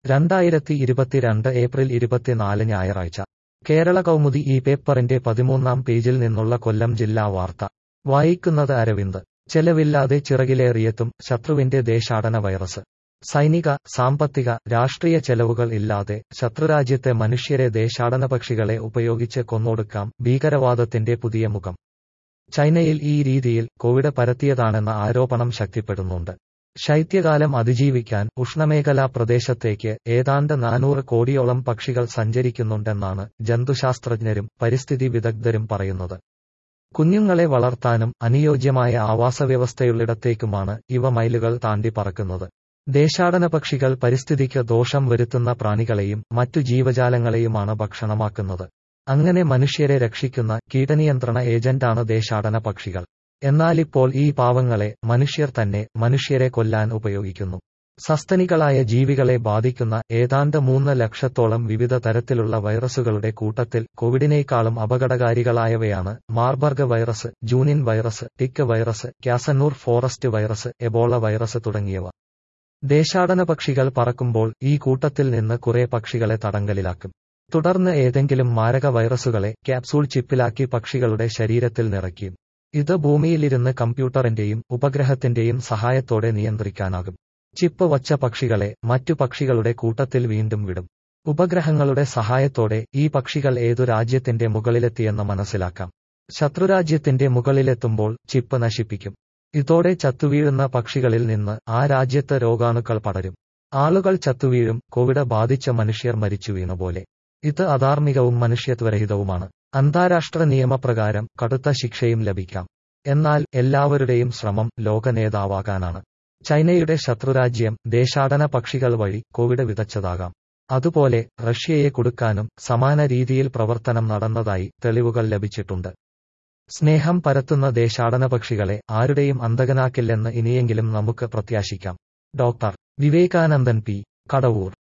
രണ്ടായിരത്തി ഇരുപത്തിരണ്ട് ഏപ്രിൽ ഇരുപത്തിനാല് ഞായറാഴ്ച കേരള കൗമുദി ഈ പേപ്പറിന്റെ പതിമൂന്നാം പേജിൽ നിന്നുള്ള കൊല്ലം ജില്ലാ വാർത്ത വായിക്കുന്നത് അരവിന്ദ് ചെലവില്ലാതെ ചിറകിലേറിയെത്തും ശത്രുവിന്റെ ദേശാടന വൈറസ് സൈനിക സാമ്പത്തിക രാഷ്ട്രീയ ചെലവുകൾ ഇല്ലാതെ ശത്രുരാജ്യത്തെ മനുഷ്യരെ ദേശാടന പക്ഷികളെ ഉപയോഗിച്ച് കൊന്നൊടുക്കാം ഭീകരവാദത്തിന്റെ പുതിയ മുഖം ചൈനയിൽ ഈ രീതിയിൽ കോവിഡ് പരത്തിയതാണെന്ന ആരോപണം ശക്തിപ്പെടുന്നുണ്ട് ശൈത്യകാലം അതിജീവിക്കാൻ ഉഷ്ണമേഖലാ പ്രദേശത്തേക്ക് ഏതാണ്ട് നാനൂറ് കോടിയോളം പക്ഷികൾ സഞ്ചരിക്കുന്നുണ്ടെന്നാണ് ജന്തുശാസ്ത്രജ്ഞരും പരിസ്ഥിതി വിദഗ്ധരും പറയുന്നത് കുഞ്ഞുങ്ങളെ വളർത്താനും അനുയോജ്യമായ ആവാസവ്യവസ്ഥയുള്ളിടത്തേക്കുമാണ് ഇവ മൈലുകൾ താണ്ടി പറക്കുന്നത് ദേശാടന പക്ഷികൾ പരിസ്ഥിതിക്ക് ദോഷം വരുത്തുന്ന പ്രാണികളെയും മറ്റു ജീവജാലങ്ങളെയുമാണ് ഭക്ഷണമാക്കുന്നത് അങ്ങനെ മനുഷ്യരെ രക്ഷിക്കുന്ന കീടനിയന്ത്രണ ഏജന്റാണ് ദേശാടന പക്ഷികൾ എന്നാലിപ്പോൾ ഈ പാവങ്ങളെ മനുഷ്യർ തന്നെ മനുഷ്യരെ കൊല്ലാൻ ഉപയോഗിക്കുന്നു സസ്തനികളായ ജീവികളെ ബാധിക്കുന്ന ഏതാണ്ട് മൂന്ന് ലക്ഷത്തോളം വിവിധ തരത്തിലുള്ള വൈറസുകളുടെ കൂട്ടത്തിൽ കോവിഡിനേക്കാളും അപകടകാരികളായവയാണ് Marburg virus Junin virus tick virus Kyasanur forest virus Ebola virus തുടങ്ങിയവ ദേശാടന പക്ഷികൾ പറക്കുമ്പോൾ ഈ കൂട്ടത്തിൽ നിന്ന് കുറെ പക്ഷികളെ തടങ്കലിലാക്കും തുടർന്ന് ഏതെങ്കിലും മാരക വൈറസുകളെ ക്യാപ്സൂൾ ചിപ്പിലാക്കി പക്ഷികളുടെ ശരീരത്തിൽ നിറയ്ക്കും ഇത് ഭൂമിയിലിരുന്ന് കമ്പ്യൂട്ടറിന്റെയും ഉപഗ്രഹത്തിന്റെയും സഹായത്തോടെ നിയന്ത്രിക്കാനാകും ചിപ്പ് വച്ച പക്ഷികളെ മറ്റു പക്ഷികളുടെ കൂട്ടത്തിൽ വീണ്ടും വിടും ഉപഗ്രഹങ്ങളുടെ സഹായത്തോടെ ഈ പക്ഷികൾ ഏതു രാജ്യത്തിന്റെ മുകളിലെത്തിയെന്ന് മനസ്സിലാക്കാം ശത്രുരാജ്യത്തിന്റെ മുകളിലെത്തുമ്പോൾ ചിപ്പ് നശിപ്പിക്കും ഇതോടെ ചത്തുവീഴുന്ന പക്ഷികളിൽ നിന്ന് ആ രാജ്യത്ത് രോഗാണുക്കൾ പടരും ആളുകൾ ചത്തുവീഴും കോവിഡ് ബാധിച്ച മനുഷ്യർ മരിച്ചു വീണുപോലെ ഇത് അധാർമികവും മനുഷ്യത്വരഹിതവുമാണ് അന്താരാഷ്ട്ര നിയമപ്രകാരം കടുത്ത ശിക്ഷയും ലഭിക്കാം എന്നാൽ എല്ലാവരുടെയും ശ്രമം ലോക നേതാവാകാനാണ് ചൈനയുടെ ശത്രുരാജ്യം ദേശാടന പക്ഷികൾ വഴി കോവിഡ് വിതച്ചതാകാം അതുപോലെ റഷ്യയെ കൊടുക്കാനും സമാന രീതിയിൽ പ്രവർത്തനം നടന്നതായി തെളിവുകൾ ലഭിച്ചിട്ടുണ്ട് സ്നേഹം പരത്തുന്ന ദേശാടന പക്ഷികളെ ആരുടെയും അന്തകനാക്കില്ലെന്ന് ഇനിയെങ്കിലും നമുക്ക് പ്രത്യാശിക്കാം ഡോക്ടർ വിവേകാനന്ദൻ പി കടവൂർ